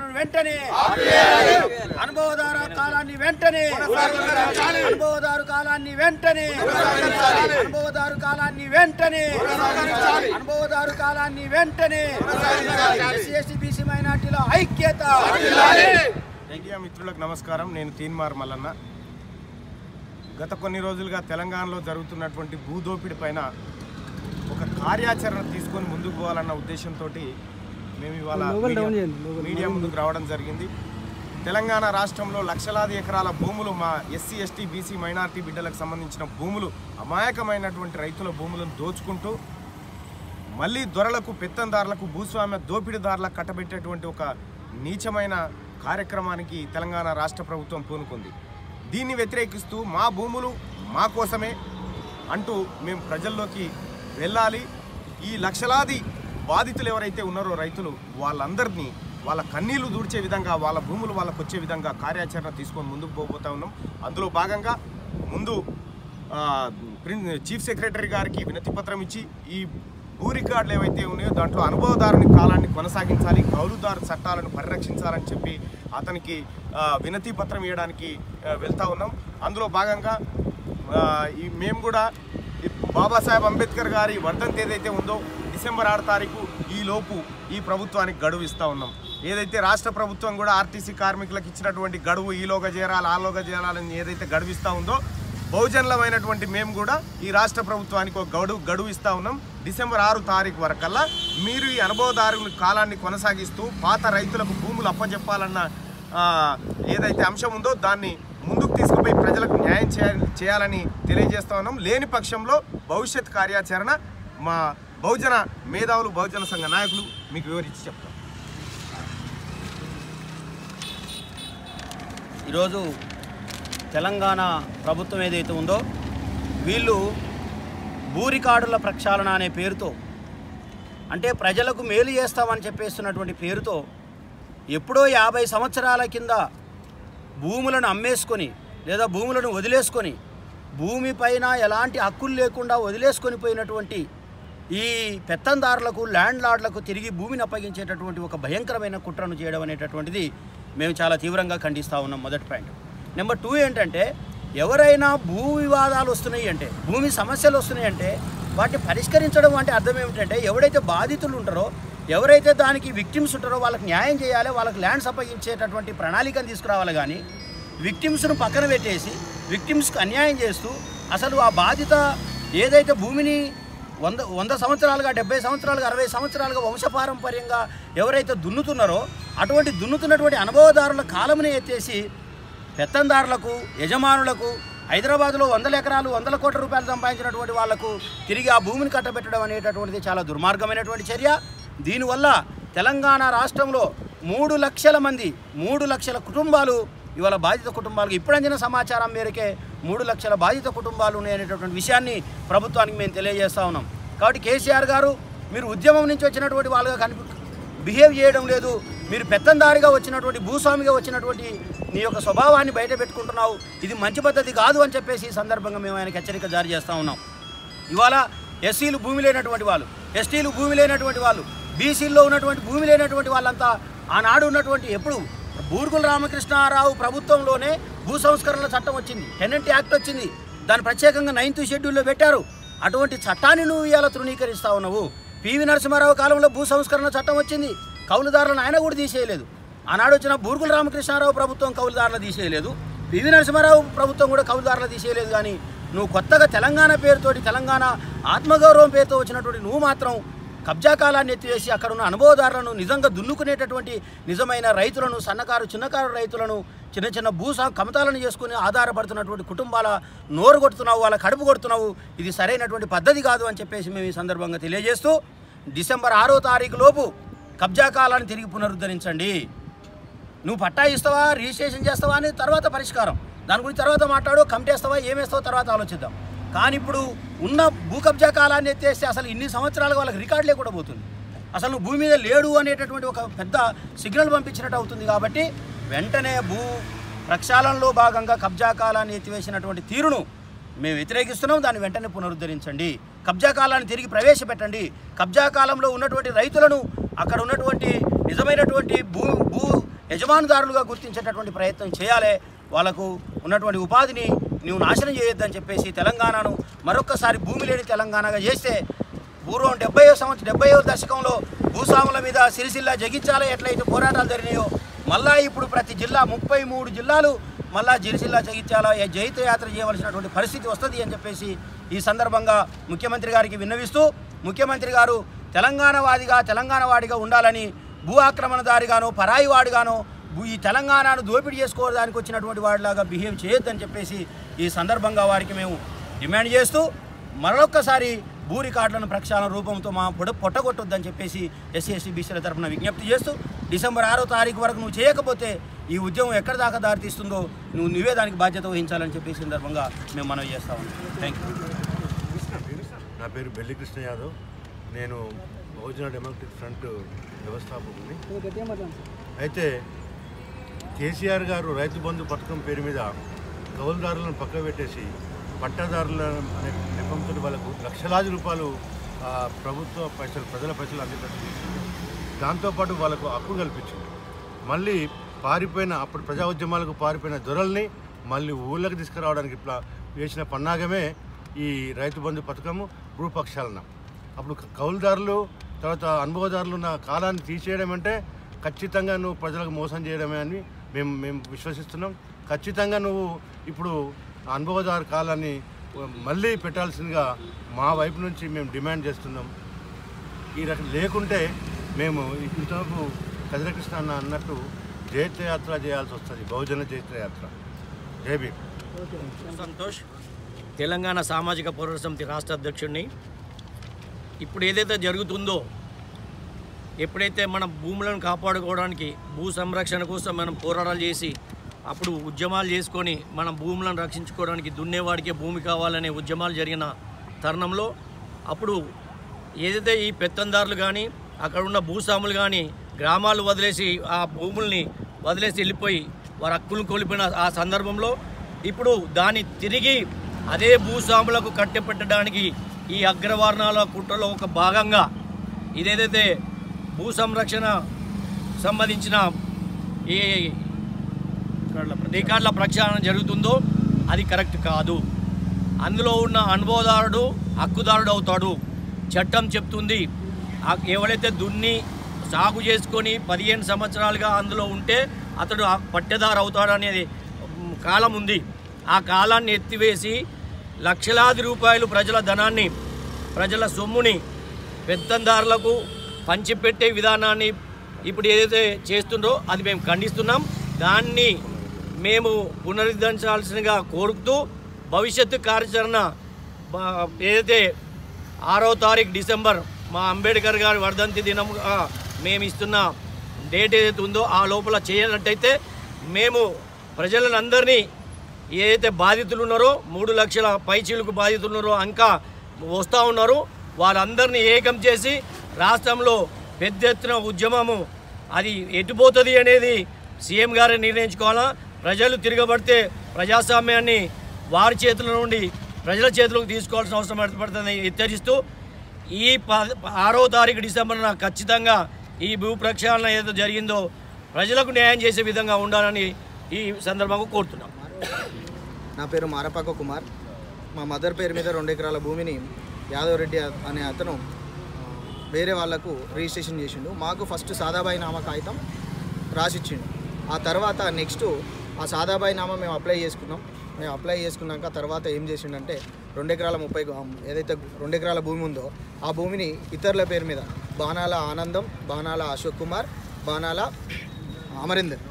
అనుభవదారులను వెంటనే అనుభవదారు కాలాన్ని వెంటనే అనుభవదారు కాలాన్ని వెంటనే అనుభవదారు కాలాన్ని వెంటనే అనుభవదారు కాలాన్ని వెంటనే ఎస్సీ ఎస్టీ బీసీ మైనార్టీల ఐక్యత మీడియా మిత్రులకు నమస్కారం నేను తీన్మార్ మల్లన్న గత కొన్ని రోజులుగా తెలంగాణలో జరుగుతున్నటువంటి భూదోపిడి పైన ఒక కార్యాచరణ తీసుకొని ముందుకు పోవాలన్న ఉద్దేశంతో మేము ఇవాళ మీడియా- మీడియా ముందుకు రావడం జరిగింది తెలంగాణ రాష్ట్రంలో లక్షలాది ఎకరాల భూములు మా ఎస్సీ ఎస్టీ బీసీ మైనార్టీ బిడ్డలకు సంబంధించిన భూములు అమాయకమైనటువంటి రైతుల భూములను దోచుకుంటూ మళ్ళీ దొరలకు పెత్తందారులకు భూస్వామ్య దోపిడీదారులకు కట్టబెట్టేటువంటి ఒక నీచమైన కార్యక్రమానికి తెలంగాణ రాష్ట్ర ప్రభుత్వం పూనుకుంది దీన్ని వ్యతిరేకిస్తూ మా భూములు మా కోసమే అంటూ మేము ప్రజల్లోకి వెళ్ళాలి ఈ లక్షలాది బాధితులు ఎవరైతే ఉన్నారో రైతులు వాళ్ళందరినీ వాళ్ళ కన్నీళ్లు దూడ్చే విధంగా వాళ్ళ భూములు వాళ్ళకు వచ్చే విధంగా కార్యాచరణ తీసుకొని ముందుకు పోబోతా ఉన్నాం అందులో భాగంగా ముందు ఆ, ప్రిన్ చీఫ్ సెక్రటరీ గారికి వినతి పత్రం ఇచ్చి ఈ భూ రికార్డులు ఏవైతే ఉన్నాయో దాంట్లో అనుభవదారుని కాలాన్ని కొనసాగించాలి కౌలుదారు చట్టాలను పరిరక్షించాలని చెప్పి అతనికి ఆ, వినతి పత్రం ఇవ్వడానికి ఆ, వెళ్తా ఉన్నాం అందులో భాగంగా ఆ, ఈ మేము కూడా ఈ బాబాసాహెబ్ అంబేద్కర్ గారి వర్ధంతి ఏదైతే ఉందో డిసెంబర్ ఆరు తారీఖు ఈ లోపు ఈ ప్రభుత్వానికి గడువు ఇస్తా ఉన్నాం ఏదైతే రాష్ట్ర ప్రభుత్వం కూడా ఆర్టీసీ కార్మికులకు ఇచ్చినటువంటి గడువు ఈలోగా చేరాలి ఆలోగా చేరాలని ఏదైతే గడువు ఇస్తా ఉందో బహుజనులమైనటువంటి మేము కూడా ఈ రాష్ట్ర ప్రభుత్వానికి ఒక గడువు గడువు ఇస్తా ఉన్నాం డిసెంబర్ ఆరు తారీఖు వరకల్లా మీరు ఈ అనుభవదారుల కాలాన్ని కొనసాగిస్తూ పాత రైతులకు భూములు అప్పచెప్పాలన్న ఆ, ఏదైతే అంశం ఉందో దాన్ని ముందుకు తీసుకుపోయి ప్రజలకు న్యాయం చేయాలి చేయాలని తెలియజేస్తా ఉన్నాం లేని పక్షంలో భవిష్యత్ కార్యాచరణ మా బహుజన మేధావులు బహుజన సంఘ నాయకులు మీకు వివరించి చెప్తాం ఈరోజు తెలంగాణ ప్రభుత్వం ఏదైతే ఉందో వీళ్ళు భూ రికార్డుల ప్రక్షాళన అనే పేరుతో అంటే ప్రజలకు మేలు చేస్తామని చెప్పేస్తున్నటువంటి పేరుతో ఎప్పుడో యాభై సంవత్సరాల కింద భూములను అమ్మేసుకొని లేదా భూములను వదిలేసుకొని భూమి పైన ఎలాంటి హక్కులు లేకుండా వదిలేసుకొని పోయినటువంటి ఈ పెత్తందారులకు ల్యాండ్ లార్డ్లకు తిరిగి భూమిని అప్పగించేటటువంటి ఒక భయంకరమైన కుట్రను చేయడం అనేటటువంటిది మేము చాలా తీవ్రంగా ఖండిస్తూ ఉన్నాం మొదటి పాయింట్ నెంబర్ టూ ఏంటంటే ఎవరైనా భూ వివాదాలు వస్తున్నాయి అంటే భూమి సమస్యలు వస్తున్నాయి అంటే వాటిని పరిష్కరించడం అంటే అర్థం ఏమిటంటే ఎవడైతే బాధితులు ఉంటారో ఎవరైతే దానికి విక్టిమ్స్ ఉంటారో వాళ్ళకి న్యాయం చేయాలి వాళ్ళకి ల్యాండ్స్ అప్పగించేటటువంటి ప్రణాళికను తీసుకురావాలి కానీ విక్టిమ్స్ను పక్కన పెట్టేసి విక్టిమ్స్కి అన్యాయం చేస్తూ అసలు ఆ బాధిత ఏదైతే భూమిని వంద వంద సంవత్సరాలుగా డెబ్బై సంవత్సరాలుగా అరవై సంవత్సరాలుగా వంశపారంపర్యంగా ఎవరైతే దున్నుతున్నారో అటువంటి దున్నుతున్నటువంటి అనుభవదారుల కాలమునే ఎత్తేసి పెత్తందారులకు యజమానులకు హైదరాబాద్లో వందల ఎకరాలు వందల కోట్ల రూపాయలు సంపాదించినటువంటి వాళ్లకు తిరిగి ఆ భూమిని కట్టబెట్టడం అనేటటువంటిది చాలా దుర్మార్గమైనటువంటి చర్య దీనివల్ల తెలంగాణ రాష్ట్రంలో మూడు లక్షల మంది మూడు లక్షల కుటుంబాలు ఇవాళ బాధిత కుటుంబాలకు ఇప్పుడు అందిన సమాచారం మేరకే మూడు లక్షల బాధిత కుటుంబాలు ఉన్నాయనేటటువంటి విషయాన్ని ప్రభుత్వానికి మేము తెలియజేస్తా ఉన్నాం కాబట్టి కేసీఆర్ గారు మీరు ఉద్యమం నుంచి వచ్చినటువంటి వాళ్ళుగా కనిపి బిహేవ్ చేయడం లేదు మీరు పెత్తందారిగా వచ్చినటువంటి భూస్వామిగా వచ్చినటువంటి నీ యొక్క స్వభావాన్ని బయట పెట్టుకుంటున్నావు ఇది మంచి పద్ధతి కాదు అని చెప్పేసి ఈ సందర్భంగా మేము ఆయనకి హెచ్చరిక జారీ చేస్తూ ఉన్నాం ఇవాళ ఎస్సీలు భూమి లేనటువంటి వాళ్ళు ఎస్టీలు భూమి లేనటువంటి వాళ్ళు బీసీల్లో ఉన్నటువంటి భూమి లేనటువంటి వాళ్ళంతా ఆనాడు ఉన్నటువంటి ఎప్పుడు బూర్గుల రామకృష్ణారావు ప్రభుత్వంలోనే భూ సంస్కరణల చట్టం వచ్చింది టెనెంట్ యాక్ట్ వచ్చింది దాన్ని ప్రత్యేకంగా నైన్త్ షెడ్యూల్లో పెట్టారు అటువంటి చట్టాన్ని నువ్వు ఇవాళ తృణీకరిస్తా ఉన్నావు పివి నరసింహారావు కాలంలో భూ సంస్కరణ చట్టం వచ్చింది కౌలుదారులను ఆయన కూడా తీసేయలేదు ఆనాడు వచ్చిన బూర్గుల రామకృష్ణారావు ప్రభుత్వం కౌలుదారులు తీసేయలేదు పివి నరసింహారావు ప్రభుత్వం కూడా కౌలుదారులు తీసేయలేదు కానీ నువ్వు కొత్తగా తెలంగాణ పేరుతోటి తెలంగాణ ఆత్మగౌరవం పేరుతో వచ్చినటువంటి నువ్వు మాత్రం కబ్జా కాలాన్ని ఎత్తివేసి అక్కడ ఉన్న అనుభవదారులను నిజంగా దున్నుకునేటటువంటి నిజమైన రైతులను సన్నకారు చిన్నకారు రైతులను చిన్న చిన్న భూ సా- కమతాలను చేసుకుని ఆధారపడుతున్నటువంటి కుటుంబాల నోరు కొడుతున్నావు వాళ్ళ కడుపు కొడుతున్నావు ఇది సరైనటువంటి పద్ధతి కాదు అని చెప్పేసి మేము ఈ సందర్భంగా తెలియజేస్తూ డిసెంబర్ ఆరో తారీఖు లోపు కబ్జా కాలాన్ని తిరిగి పునరుద్ధరించండి నువ్వు పట్టా ఇస్తావా రిజిస్ట్రేషన్ చేస్తావా అని తర్వాత పరిష్కారం దాని గురించి తర్వాత మాట్లాడు కమిటేస్తావా ఏమేస్తావో తర్వాత ఆలోచిద్దాం కానీ ఇప్పుడు ఉన్న భూ కబ్జా కాలాన్ని ఎత్తేస్తే అసలు ఇన్ని సంవత్సరాలుగా వాళ్ళకి రికార్డు లేకుండా పోతుంది అసలు నువ్వు భూమి మీద లేడు అనేటటువంటి ఒక పెద్ద సిగ్నల్ పంపించినట్టు అవుతుంది కాబట్టి వెంటనే భూ ప్రక్షాళనలో భాగంగా కబ్జా కాలాన్ని ఎత్తివేసినటువంటి తీరును మేము వ్యతిరేకిస్తున్నాం దాన్ని వెంటనే పునరుద్ధరించండి కబ్జా కాలాన్ని తిరిగి ప్రవేశపెట్టండి కబ్జా కాలంలో ఉన్నటువంటి రైతులను అక్కడ ఉన్నటువంటి నిజమైనటువంటి భూ భూ యజమానుదారులుగా గుర్తించేటటువంటి ప్రయత్నం చేయాలి వాళ్ళకు ఉన్నటువంటి ఉపాధిని నువ్వు నాశనం చేయొద్దని చెప్పేసి తెలంగాణను మరొక్కసారి భూమి లేని తెలంగాణగా చేస్తే పూర్వం డెబ్బై సంవత్సరం డెబ్బై దశకంలో భూస్వాముల మీద సిరిసిల్ల జగించాలి ఎట్లయితే పోరాటాలు జరిగినాయో మళ్ళా ఇప్పుడు ప్రతి జిల్లా ముప్పై మూడు జిల్లాలు మళ్ళా జిరిసిల్ల జగించాలా ఏ జైత్ర యాత్ర చేయవలసినటువంటి పరిస్థితి వస్తుంది అని చెప్పేసి ఈ సందర్భంగా ముఖ్యమంత్రి గారికి విన్నవిస్తూ ముఖ్యమంత్రి గారు తెలంగాణ వాదిగా తెలంగాణ వాడిగా ఉండాలని భూ ఆక్రమణదారిగానో పరాయి వాడిగానో భూ- ఈ తెలంగాణను దోపిడీ చేసుకోవడానికి వచ్చినటువంటి వాడిలాగా బిహేవ్ చేయొద్దని చెప్పేసి ఈ సందర్భంగా వారికి మేము డిమాండ్ చేస్తూ మరొక్కసారి భూ రికార్డులను ప్రక్షాళన రూపంతో మా పొడ పొట్టగొట్టొద్దని చెప్పేసి ఎస్సీ ఎస్టీ బీసీల తరఫున విజ్ఞప్తి చేస్తూ డిసెంబర్ ఆరో తారీఖు వరకు నువ్వు చేయకపోతే ఈ ఉద్యమం ఎక్కడి దాకా దారితీస్తుందో నువ్వు నువ్వే దానికి బాధ్యత వహించాలని చెప్పి ఈ సందర్భంగా మేము మనవి చేస్తా ఉన్నాం థ్యాంక్ యూ నా పేరు బెల్లి కృష్ణ యాదవ్ నేను బహుజన డెమోక్రటిక్ ఫ్రంట్ వ్యవస్థాపకుని అయితే కేసీఆర్ గారు రైతు బంధు పథకం పేరు మీద కౌలుదారులను పక్క పెట్టేసి పట్టాదారుల అనే నెపంతో వాళ్ళకు లక్షలాది రూపాయలు ఆ, ప్రభుత్వ పైసలు ప్రజల పైసలు అందేటట్టు చేసింది దాంతోపాటు వాళ్ళకు హక్కు కల్పించింది మళ్ళీ పారిపోయిన అప్పుడు ప్రజా ఉద్యమాలకు పారిపోయిన దొరల్ని మళ్ళీ ఊళ్ళకి తీసుకురావడానికి ఇట్లా వేసిన పన్నాగమే ఈ రైతు బంధు పథకము భూపక్షాలన అప్పుడు క- కౌలుదారులు తర్వాత అనుభవదారులు ఉన్న కాలాన్ని తీసేయడం అంటే ఖచ్చితంగా నువ్వు ప్రజలకు మోసం చేయడమే అని మేము మేము విశ్వసిస్తున్నాం ఖచ్చితంగా నువ్వు ఇప్పుడు ఆ అనుభవదారు కాలాన్ని మళ్ళీ పెట్టాల్సిందిగా మా వైపు నుంచి మేము డిమాండ్ చేస్తున్నాం ఈ రకం లేకుంటే మేము ఇంతవరకు కదిరకృష్ణ అన్న అన్నట్టు జైత్రయాత్ర చేయాల్సి వస్తుంది బహుజన జైత్రయాత్ర జై భీమ్ సంతోష్ తెలంగాణ సామాజిక పోరాట సమితి రాష్ట్ర అధ్యక్షుడిని ఇప్పుడు ఏదైతే జరుగుతుందో ఎప్పుడైతే మన భూములను కాపాడుకోవడానికి భూ సంరక్షణ కోసం మనం పోరాటాలు చేసి అప్పుడు ఉద్యమాలు చేసుకొని మన భూములను రక్షించుకోవడానికి దున్నేవాడికే భూమి కావాలనే ఉద్యమాలు జరిగిన తరుణంలో అప్పుడు ఏదైతే ఈ పెత్తందారులు కానీ అక్కడ ఉన్న భూస్వాములు కానీ గ్రామాలు వదిలేసి ఆ భూముల్ని వదిలేసి వెళ్ళిపోయి వారి హక్కులను కోల్పోయిన ఆ సందర్భంలో ఇప్పుడు దాన్ని తిరిగి అదే భూస్వాములకు కట్టెపెట్టడానికి ఈ అగ్రవర్ణాల కుట్రలో ఒక భాగంగా ఇదేదైతే భూ సంరక్షణ సంబంధించిన ఈ రికార్డుల ప్రక్షాళన జరుగుతుందో అది కరెక్ట్ కాదు అందులో ఉన్న అనుభవదారుడు హక్కుదారుడు అవుతాడు చట్టం చెప్తుంది ఆ- ఎవడైతే దున్ని సాగు చేసుకొని పదిహేను సంవత్సరాలుగా అందులో ఉంటే అతడు ఆ పట్టెదారు అవుతాడు అనేది మ్, కాలం ఉంది ఆ కాలాన్ని ఎత్తివేసి లక్షలాది రూపాయలు ప్రజల ధనాన్ని ప్రజల సొమ్ముని పెత్తందారులకు పంచిపెట్టే విధానాన్ని ఇప్పుడు ఏదైతే చేస్తుందో అది మేము ఖండిస్తున్నాం దాన్ని మేము పునరుద్ధరించాల్సిందిగా కోరుతూ భవిష్యత్తు కార్యాచరణ బ- ఏదైతే ఆరో తారీఖు డిసెంబర్ మా అంబేద్కర్ గారి వర్ధంతి దినముగా మేము ఇస్తున్న డేట్ ఏదైతే ఉందో ఆ లోపల చేయనట్టయితే మేము ప్రజలందరినీ ఏదైతే బాధితులు ఉన్నారో మూడు లక్షల పైచీలకు బాధితులు ఉన్నారో ఇంకా వస్తూ ఉన్నారు వాళ్ళందరినీ ఏకం చేసి రాష్ట్రంలో పెద్ద ఎత్తున ఉద్యమము అది ఎటుపోతుంది అనేది సీఎం గారే నిర్ణయించుకోవాలా ప్రజలు తిరగబడితే ప్రజాస్వామ్యాన్ని వారి చేతుల నుండి ప్రజల చేతులకు తీసుకోవాల్సిన అవసరం ఏర్పడుతుందని హెచ్చరిస్తూ ఈ ప ఆరో తారీఖు డిసెంబర్న ఖచ్చితంగా ఈ భూ ప్రక్షాళన ఏదో జరిగిందో ప్రజలకు న్యాయం చేసే విధంగా ఉండాలని ఈ సందర్భంగా కోరుతున్నాం నా పేరు మారపాక కుమార్ మా మదర్ పేరు మీద రెండు ఎకరాల భూమిని యాదవ్ రెడ్డి అనే అతను ఆ, వేరే వాళ్ళకు రిజిస్ట్రేషన్ చేసిండు మాకు ఫస్ట్ సాదాబాయి నామా కాగితం రాసిచ్చిండు ఆ తర్వాత నెక్స్ట్ ఆ సాదాబాయి నామా మేము అప్లై చేసుకున్నాం మేము అప్లై చేసుకున్నాక తర్వాత ఏం చేసిండంటే రెండు ఎకరాల ముప్పై గు- ఏదైతే రెండు ఎకరాల భూమి ఉందో ఆ భూమిని ఇతరుల పేరు మీద బాణాల ఆనందం బాణాల అశోక్ కుమార్ బాణాల అమరీందర్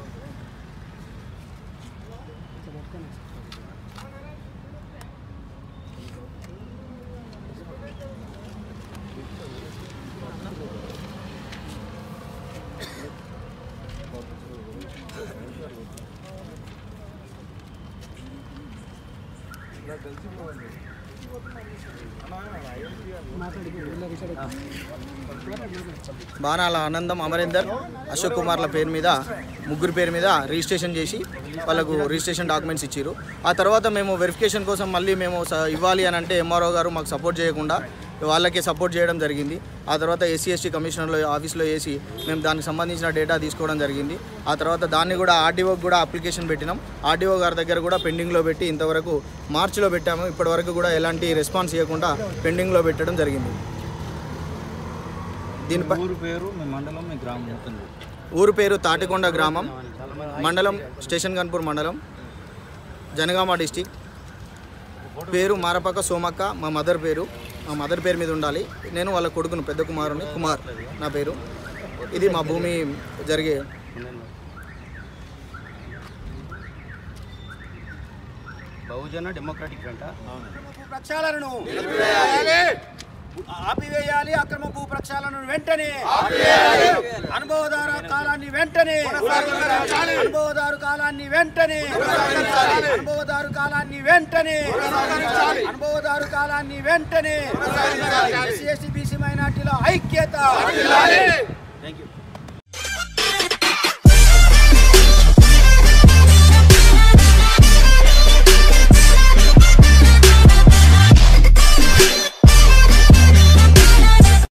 బాణాల ఆనందం అమరేందర్ అశోక్ కుమార్ల పేరు మీద ముగ్గురు పేరు మీద రిజిస్ట్రేషన్ చేసి వాళ్ళకు రిజిస్ట్రేషన్ డాక్యుమెంట్స్ ఇచ్చారు ఆ తర్వాత మేము వెరిఫికేషన్ కోసం మళ్ళీ మేము స- ఇవ్వాలి అని అంటే ఎంఆర్ఓ గారు మాకు సపోర్ట్ చేయకుండా వాళ్ళకి సపోర్ట్ చేయడం జరిగింది ఆ తర్వాత ఎస్సీ ఎస్టీ కమిషనర్లో ఆఫీస్లో వేసి మేము దానికి సంబంధించిన డేటా తీసుకోవడం జరిగింది ఆ తర్వాత దాన్ని కూడా ఆర్డీఓకి కూడా అప్లికేషన్ పెట్టినాం ఆర్డీఓ గారి దగ్గర కూడా పెండింగ్లో పెట్టి ఇంతవరకు మార్చిలో పెట్టాము ఇప్పటివరకు కూడా ఎలాంటి రెస్పాన్స్ ఇవ్వకుండా పెండింగ్లో పెట్టడం జరిగింది దీనిపై ఊరు పేరు మీ మండలం మీ గ్రామం మొత్తం చెప్పు. ఊరు పేరు తాటికొండ గ్రామం మండలం స్టేషన్ గన్పూర్ మండలం జనగామ డిస్టిక్ పేరు మారపాక సోమక్క మా మదర్ పేరు మా మదర్ పేరు మీద ఉండాలి నేను వాళ్ళ కొడుకును పెద్ద కుమారుని కుమార్ నా పేరు ఇది మా భూమి జరిగే బహుజన డెమోక్రటిక్ ఫ్రంట్ ప్రక్షాళనను ఆపివేయాలి అక్రమ భూ ప్రక్షాళనను వెంటనే అనుభవదారు కాలాన్ని వెంటనే అనుభవదారు కాలాన్ని వెంటనే అనుభవదారు కాలాన్ని వెంటనే అనుభవదారు కాలాన్ని వెంటనే ఎస్సీ ఎస్టీ బీసీ మైనార్టీల ఐక్యత